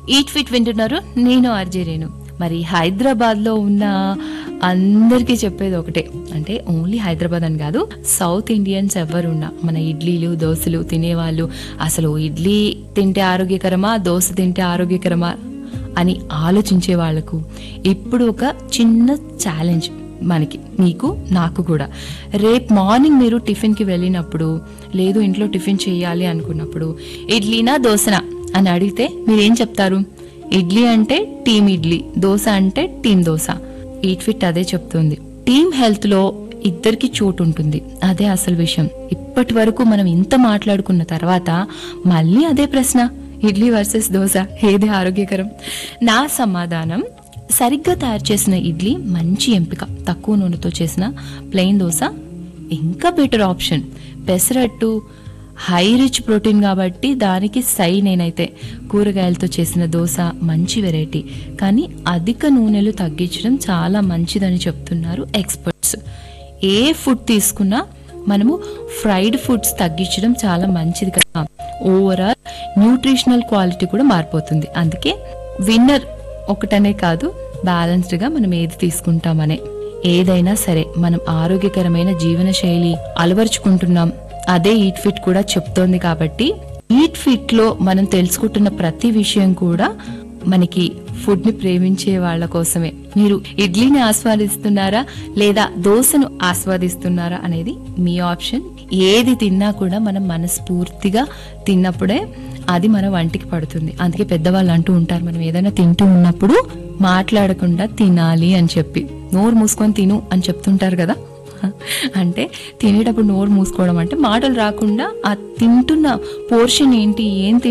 eat fit వింటున్నారు నేను RJ Renu మరి హైదరాబాద్లో ఉన్న అందరికీ చెప్పేది ఒకటే అంటే ఓన్లీ హైదరాబాద్ అని కాదు సౌత్ ఇండియన్స్ ఎవరున్నా మన ఇడ్లీలు దోశలు తినేవాళ్ళు అసలు ఇడ్లీ తింటే ఆరోగ్యకరమా దోశ తింటే ఆరోగ్యకరమా అని ఆలోచించే వాళ్లకు ఇప్పుడు ఒక చిన్న ఛాలెంజ్ మనకి మీకు నాకు కూడా రేపు మార్నింగ్ మీరు టిఫిన్కి వెళ్ళినప్పుడు లేదు ఇంట్లో టిఫిన్ చేయాలి అనుకున్నప్పుడు ఇడ్లీనా దోశనా అని అడిగితే మీరేం చెప్తారు ఇడ్లీ అంటే టీమ్ ఇడ్లీ దోశ అంటే టీమ్ దోశ ఈట్ ఫిట్ అదే చెప్తుంది టీమ్ హెల్త్ లో ఇద్దరికి చోటు ఉంటుంది అదే అసలు విషయం ఇప్పటి వరకు మనం ఇంత మాట్లాడుకున్న తర్వాత మళ్ళీ అదే ప్రశ్న ఇడ్లీ వర్సెస్ దోశ ఏది ఆరోగ్యకరం నా సమాధానం సరిగ్గా తయారు చేసిన ఇడ్లీ మంచి ఎంపిక తక్కువ నూనెతో చేసిన ప్లెయిన్ దోశ ఇంకా better option pesarattu high rich protein కాబట్టి దానికి సై నేనైతే కూరగాయలతో చేసిన దోశ మంచి వెరైటీ కానీ అధిక నూనెలు తగ్గించడం చాలా మంచిదని చెప్తున్నారు ఎక్స్పర్ట్స్ ఏ ఫుడ్ తీసుకున్నా మనము ఫ్రైడ్ ఫుడ్స్ తగ్గించడం చాలా మంచిది కదా ఓవరాల్ న్యూట్రిషనల్ క్వాలిటీ కూడా మారిపోతుంది అందుకే విన్నర్ ఒకటనే కాదు బ్యాలెన్స్డ్ గా మనం ఏది తీసుకుంటామనే ఏదైనా సరే మనం ఆరోగ్యకరమైన జీవన శైలి అలవరుచుకుంటున్నాం అదే ఈట్ ఫిట్ కూడా చెప్తోంది కాబట్టి ఈట్ ఫిట్ లో మనం తెలుసుకుంటున్న ప్రతి విషయం కూడా మనకి ఫుడ్ ని ప్రేమించే వాళ్ళ కోసమే మీరు ఇడ్లీని ఆస్వాదిస్తున్నారా లేదా దోశను ఆస్వాదిస్తున్నారా అనేది మీ ఆప్షన్ ఏది తిన్నా కూడా మనం మనస్ఫూర్తిగా తిన్నప్పుడే అది మన వంటికి పడుతుంది అందుకే పెద్దవాళ్ళు అంటూ ఉంటారు మనం ఏదైనా తింటూ ఉన్నప్పుడు మాట్లాడకుండా తినాలి అని చెప్పి నోరు మూసుకొని తిను అని చెప్తుంటారు కదా అంటే తినేటప్పుడు నోరు మూసుకోవడం అంటే మాటలు రాకుండా ఆ తింటున్న పోర్షన్ ఏంటి ఏం